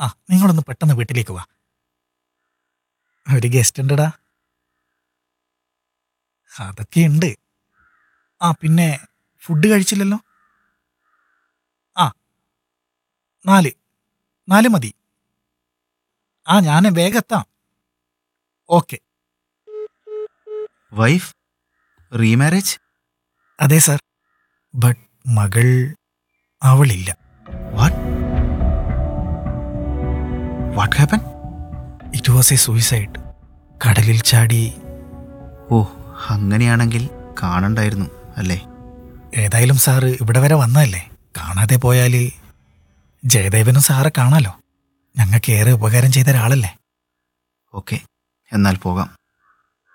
ആ നിങ്ങളൊന്ന് പെട്ടെന്ന് വീട്ടിലേക്ക് വാ ഒരു ഗസ്റ്റ് ഉണ്ടടാ അതൊക്കെ ഉണ്ട് ആ പിന്നെ ഫുഡ് കഴിച്ചില്ലല്ലോ ആ നാല് നാല് മതി ആ ഞാൻ വേഗം എത്താം ഓക്കെ വൈഫ് റീമാരേജ് അതെ സാർ ബട്ട് മകൾ അവളില്ല what what happen it was a suicide കടലിൽ ചാടി ഓ അങ്ങനെയാണെങ്കിൽ കാണണ്ടായിരുന്നു അല്ലേ ഏതായാലും സാറ് ഇവിടെ വരെ വന്നതല്ലേ കാണാതെ പോയാൽ ജയദേവനും സാറെ കാണാലോ ഞങ്ങൾക്ക് ഏറെ ഉപകാരം ചെയ്ത ഒരാളല്ലേ ഓക്കെ എന്നാൽ പോകാം